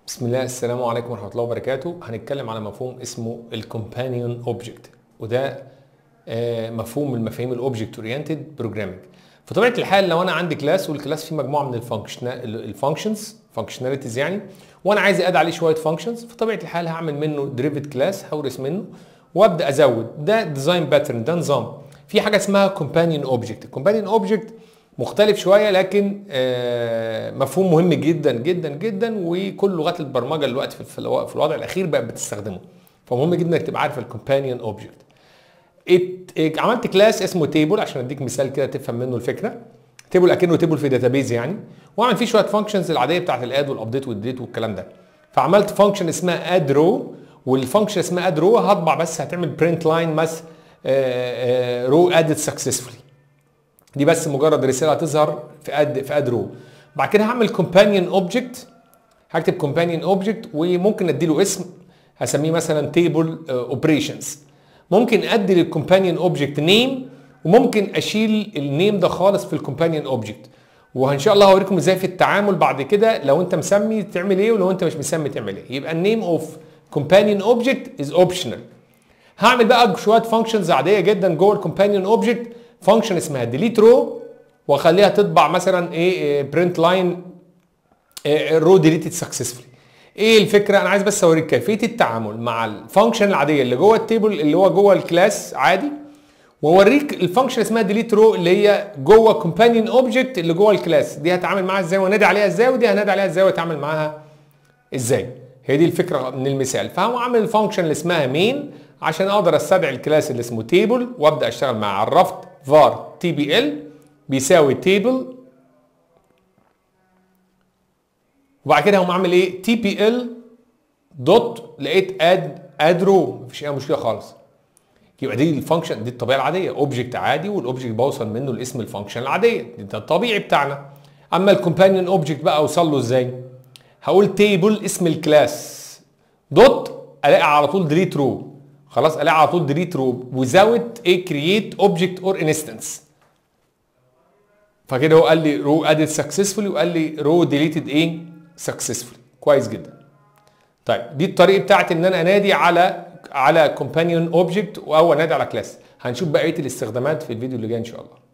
بسم الله السلام عليكم ورحمه الله وبركاته هنتكلم على مفهوم اسمه الكومبانيون اوبجكت وده آه، مفهوم من مفاهيم الاوبجكت اورينتد بروجرامنج في طبيعه الحال لو انا عندي كلاس والكلاس فيه مجموعه من الفانكشنز فانكشناليتيز يعني وانا عايز اد عليه شويه فانكشنز في طبيعه الحال هعمل منه دريفت كلاس هورث منه وابدا ازود ده ديزاين باترن ده نظام في حاجه اسمها كومبانيون اوبجكت الكومبانيون اوبجكت مختلف شويه لكن آه، مفهوم مهم جدا جدا جدا وكل لغات البرمجه دلوقتي في في الو- في الوضع الاخير بقت بتستخدمه فمهم جدا انك تبقى عارف الكومبانيون اوبجكت عملت كلاس اسمه تيبل عشان اديك مثال كده تفهم منه الفكره تيبل اكنه تيبل في داتابيز يعني واعمل فيه شويه فانكشنز العاديه بتاعت الاد والابديت والديت والكلام ده فعملت فانكشن اسمها اد رو والفانكشن اسمها اد رو هطبع بس هتعمل برنت لاين بس رو ادد سكسسفولي دي بس مجرد رساله هتظهر في اد في اد رو بعد كده هعمل كومبانيون اوبجكت هكتب كومبانيون اوبجكت وممكن اديله اسم هسميه مثلا تيبل اوبريشنز ممكن ادي للكومبانيون اوبجكت نيم وممكن اشيل النيم ده خالص في الكومبانيون اوبجكت وان شاء الله هوريكم ازاي في التعامل بعد كده لو انت مسمي تعمل ايه ولو انت مش مسمي تعمل ايه يبقى النيم اوف كومبانيون اوبجكت از اوبشنال هعمل بقى شويه فانكشنز عاديه جدا جوه الكومبانيون اوبجكت فانكشن اسمها ديليت رو واخليها تطبع مثلا ايه برنت لاين رو ديليتد سكسسفولي ايه الفكره انا عايز بس اوريك كيفيه التعامل مع الفانكشن العاديه اللي جوه التيبل اللي هو جوه الكلاس عادي واوريك الفانكشن اسمها ديليت رو اللي هي جوه كومبانيون اوبجكت اللي جوه الكلاس دي هتعامل معاها ازاي وانادي عليها ازاي ودي هنادي عليها ازاي واتعامل معاها ازاي هي دي الفكره من المثال فهو عامل الفانكشن اللي اسمها مين عشان اقدر استدعي الكلاس اللي اسمه تيبل وابدا اشتغل معاه عرفت var تي بي ال بيساوي تيبل وبعد كده هقوم عامل ايه تي بي ال دوت لقيت اد اد رو مفيش اي مشكله خالص يبقى دي الفانكشن دي الطبيعه العاديه اوبجكت عادي والاوبجكت بوصل منه لاسم الفانكشن العاديه ده الطبيعي بتاعنا اما الكومبانيون اوبجكت بقى اوصل له ازاي هقول تيبل اسم الكلاس دوت الاقي على طول ديليت رو خلاص الاقي على طول ديليت رو وزاوت ايه كرييت اوبجكت اور انستنس فكده هو قال لي رو ادد سكسسفولي وقال لي رو ديليتد ايه سكسسفولي كويس جدا طيب دي الطريقه بتاعت ان انا انادي على على كومبانيون اوبجكت او انادي على كلاس هنشوف بقيه الاستخدامات في الفيديو اللي جاي ان شاء الله